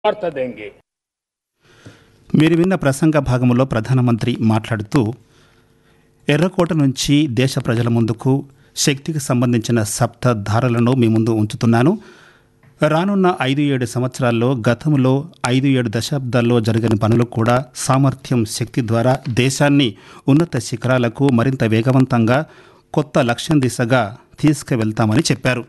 अर्थ देंगे మీరు విన్న ప్రసంగ భాగంలో ప్రధానమంత్రి మాట్లాడుతూ ఎర్రకోట నుంచి దేశ ప్రజల ముందుకు శక్తికి సంబంధించిన సప్త ధారలను మీ ముందు ఉంచుతున్నాను రానున్న ఐదు ఏడు సంవత్సరాల్లో గతంలో ఐదు ఏడు దశాబ్దాల్లో జరిగిన పనులు కూడా సామర్థ్యం శక్తి ద్వారా దేశాన్ని ఉన్నత శిఖరాలకు మరింత వేగవంతంగా కొత్త లక్ష్యం దిశగా తీసుకువెళ్తామని చెప్పారు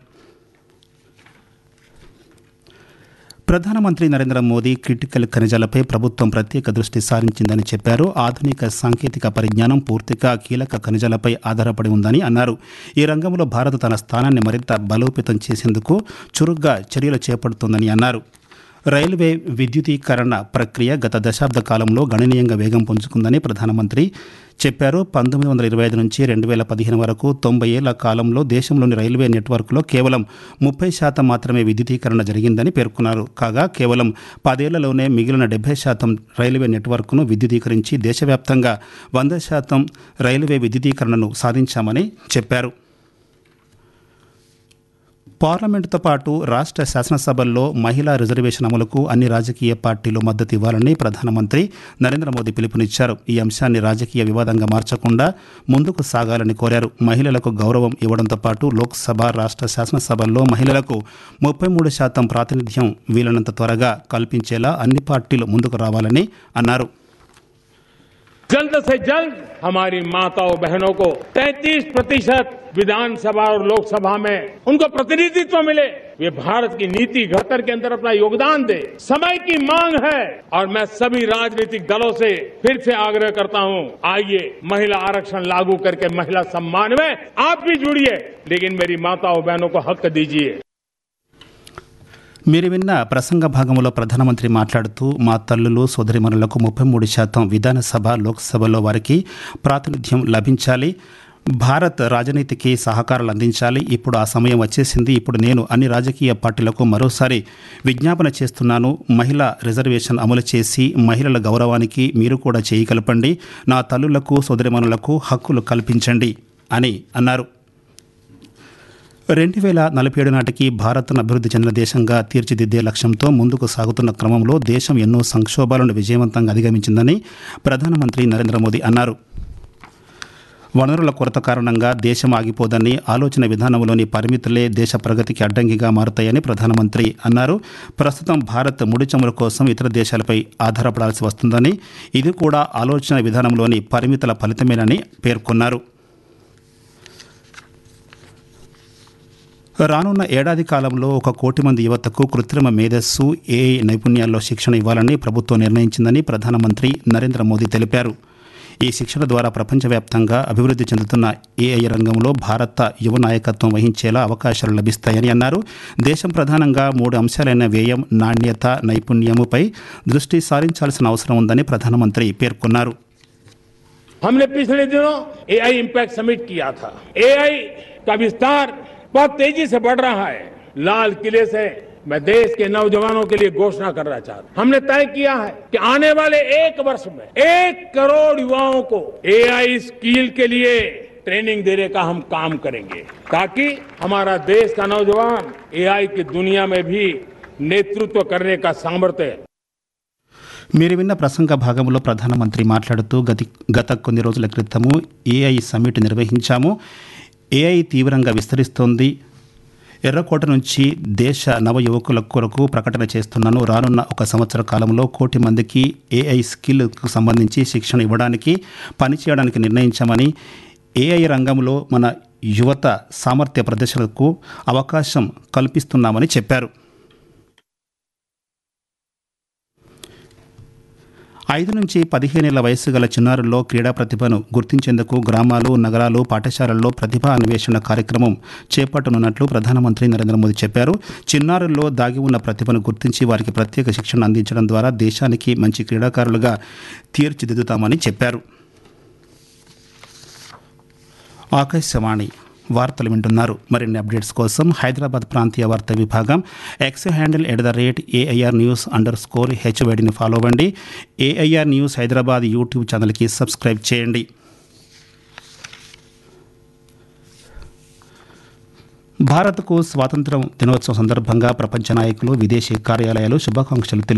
ప్రధానమంత్రి నరేంద్ర మోదీ క్రిటికల్ ఖనిజాలపై ప్రభుత్వం ప్రత్యేక దృష్టి సారించిందని చెప్పారు ఆధునిక సాంకేతిక పరిజ్ఞానం పూర్తిగా కీలక ఖనిజాలపై ఆధారపడి ఉందని అన్నారు ఈ రంగంలో భారత్ తన స్థానాన్ని మరింత బలోపేతం చేసేందుకు చురుగ్గా చర్యలు చేపడుతుందని అన్నారు రైల్వే విద్యుదీకరణ ప్రక్రియ గత దశాబ్ద కాలంలో గణనీయంగా వేగం పుంజుకుందని ప్రధానమంత్రి చెప్పారు పంతొమ్మిది వందల ఇరవై ఐదు నుంచి రెండు వేల పదిహేను వరకు తొంభై ఏళ్ల కాలంలో దేశంలోని రైల్వే నెట్వర్క్లో కేవలం ముప్పై శాతం మాత్రమే విద్యుదీకరణ జరిగిందని పేర్కొన్నారు కాగా కేవలం పదేళ్లలోనే మిగిలిన డెబ్బై శాతం రైల్వే నెట్వర్క్ను విద్యుదీకరించి దేశవ్యాప్తంగా వంద శాతం రైల్వే విద్యుదీకరణను సాధించామని చెప్పారు పార్లమెంటుతో పాటు రాష్ట్ర శాసనసభల్లో మహిళా రిజర్వేషన్ అమలుకు అన్ని రాజకీయ పార్టీలు మద్దతు ఇవ్వాలని ప్రధానమంత్రి నరేంద్ర మోదీ పిలుపునిచ్చారు ఈ అంశాన్ని రాజకీయ వివాదంగా మార్చకుండా ముందుకు సాగాలని కోరారు మహిళలకు గౌరవం ఇవ్వడంతో పాటు లోక్సభ రాష్ట్ర శాసనసభల్లో మహిళలకు ముప్పై మూడు శాతం ప్రాతినిధ్యం వీలైనంత త్వరగా కల్పించేలా అన్ని పార్టీలు ముందుకు రావాలని అన్నారు जल्द से जल्द हमारी माताओं बहनों को 33 प्रतिशत विधानसभा और लोकसभा में उनको प्रतिनिधित्व मिले वे भारत की नीति घड़तर के अंदर अपना योगदान दे समय की मांग है और मैं सभी राजनीतिक दलों से फिर से आग्रह करता हूं आइए महिला आरक्षण लागू करके महिला सम्मान में आप भी जुड़िए लेकिन मेरी माताओं बहनों को हक दीजिए మీరు విన్న ప్రసంగ భాగంలో ప్రధానమంత్రి మాట్లాడుతూ మా తల్లులు సోదరిమణులకు ముప్పై మూడు శాతం విధానసభ లోక్సభలో వారికి ప్రాతినిధ్యం లభించాలి భారత్ రాజనీతికి సహకారాలు అందించాలి ఇప్పుడు ఆ సమయం వచ్చేసింది ఇప్పుడు నేను అన్ని రాజకీయ పార్టీలకు మరోసారి విజ్ఞాపన చేస్తున్నాను మహిళా రిజర్వేషన్ అమలు చేసి మహిళల గౌరవానికి మీరు కూడా చేయి కలపండి నా తల్లులకు సోదరిమణులకు హక్కులు కల్పించండి అని అన్నారు రెండు వేల నలభై ఏడు నాటికి భారత్ను అభివృద్ధి చెందిన దేశంగా తీర్చిదిద్దే లక్ష్యంతో ముందుకు సాగుతున్న క్రమంలో దేశం ఎన్నో సంక్షోభాలను విజయవంతంగా అధిగమించిందని ప్రధానమంత్రి నరేంద్ర మోదీ అన్నారు వనరుల కొరత కారణంగా దేశం ఆగిపోదని ఆలోచన విధానంలోని పరిమితులే దేశ ప్రగతికి అడ్డంకిగా మారుతాయని ప్రధానమంత్రి అన్నారు ప్రస్తుతం భారత్ ముడి చమురు కోసం ఇతర దేశాలపై ఆధారపడాల్సి వస్తుందని ఇది కూడా ఆలోచన విధానంలోని పరిమితుల ఫలితమేనని పేర్కొన్నారు రానున్న ఏడాది కాలంలో ఒక కోటి మంది యువతకు కృత్రిమ మేధస్సు ఏఐ నైపుణ్యాల్లో శిక్షణ ఇవ్వాలని ప్రభుత్వం నిర్ణయించిందని ప్రధానమంత్రి నరేంద్ర మోదీ తెలిపారు ఈ శిక్షణ ద్వారా ప్రపంచవ్యాప్తంగా అభివృద్ధి చెందుతున్న ఏఐ రంగంలో భారత యువ నాయకత్వం వహించేలా అవకాశాలు లభిస్తాయని అన్నారు దేశం ప్రధానంగా మూడు అంశాలైన వ్యయం నాణ్యత నైపుణ్యముపై దృష్టి సారించాల్సిన అవసరం ఉందని ప్రధానమంత్రి పేర్కొన్నారు हमने पिछले दिनों एआई इम्पैक्ट समिट किया था एआई का विस्तार बहुत तेजी से बढ़ रहा है लाल किले से मैं देश के नौजवानों के लिए घोषणा करना चाहता हूं हमने तय किया है कि आने वाले एक वर्ष में एक करोड़ युवाओं को एआई स्किल के लिए ट्रेनिंग देने का हम काम करेंगे ताकि हमारा देश का नौजवान एआई की दुनिया में भी नेतृत्व करने का सामर्थ्य మీరు విన్న ప్రసంగ భాగంలో ప్రధానమంత్రి మాట్లాడుతూ గతి గత కొన్ని రోజుల క్రితము ఏఐ సమ్మిట్ నిర్వహించాము ఏఐ తీవ్రంగా విస్తరిస్తోంది ఎర్రకోట నుంచి దేశ నవ యువకుల కొరకు ప్రకటన చేస్తున్నాను రానున్న ఒక సంవత్సర కాలంలో కోటి మందికి ఏఐ స్కిల్కు సంబంధించి శిక్షణ ఇవ్వడానికి పనిచేయడానికి నిర్ణయించామని ఏఐ రంగంలో మన యువత సామర్థ్య ప్రదర్శనకు అవకాశం కల్పిస్తున్నామని చెప్పారు ఐదు నుంచి పదిహేనేళ్ల వయసు గల చిన్నారుల్లో క్రీడా ప్రతిభను గుర్తించేందుకు గ్రామాలు నగరాలు పాఠశాలల్లో ప్రతిభా అన్వేషణ కార్యక్రమం చేపట్టనున్నట్లు ప్రధానమంత్రి నరేంద్ర మోదీ చెప్పారు చిన్నారుల్లో దాగి ఉన్న ప్రతిభను గుర్తించి వారికి ప్రత్యేక శిక్షణ అందించడం ద్వారా దేశానికి మంచి క్రీడాకారులుగా తీర్చిదిద్దుతామని చెప్పారు ఆకాశవాణి వార్తలు వింటున్నారు మరిన్ని అప్డేట్స్ కోసం హైదరాబాద్ ప్రాంతీయ వార్తా విభాగం X handle at the rate AIR news under score హెచ్వైడిని ఫాలో అవ్వండి ఏఐఆర్ న్యూస్ హైదరాబాద్ యూట్యూబ్ ఛానల్కి సబ్స్క్రైబ్ చేయండి భారత్కు స్వాతంత్రం దినోత్సవం సందర్భంగా ప్రపంచ నాయకులు విదేశీ కార్యాలయాలు శుభాకాంక్షలు తెలియ